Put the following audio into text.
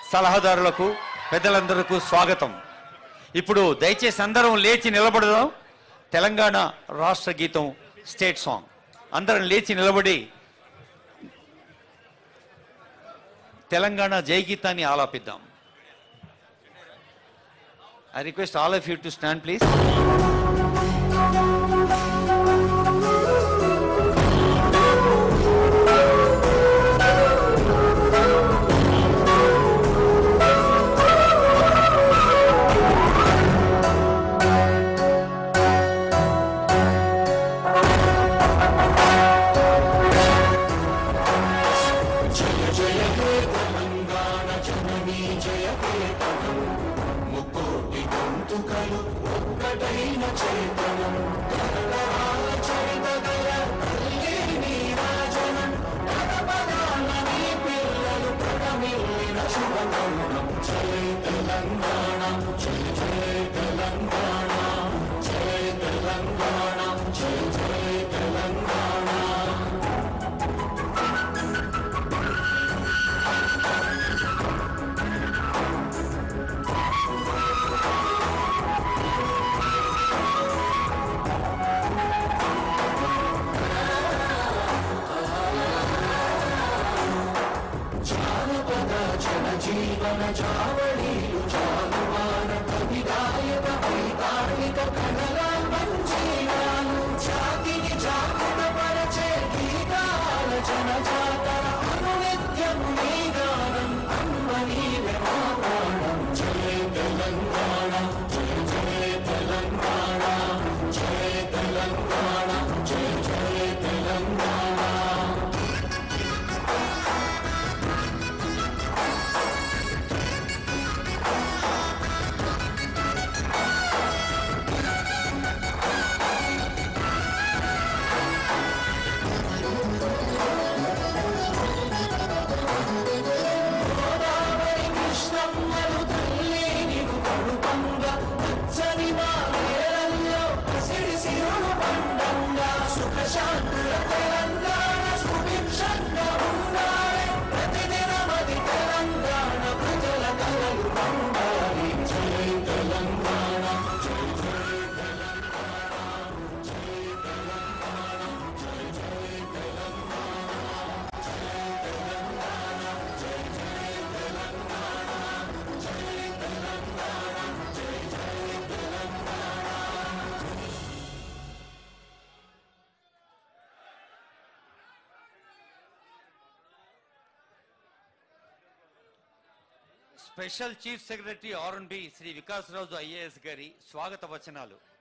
సలహాదారులకు పెద్దలందరకు స్వాగతం ఇప్పుడు దయచేసి అందరం లేచి నిలబడదాం తెలంగాణ రాష్ట్ర గీతం స్టేట్ సాంగ్ అందరం లేచి నిలబడి తెలంగాణ జై గీతాన్ని ఆలాపిద్దాం I request all of you to stand please special chief secretary R B Shri Vikas Raju IAS గారి స్వాగత వచనాలు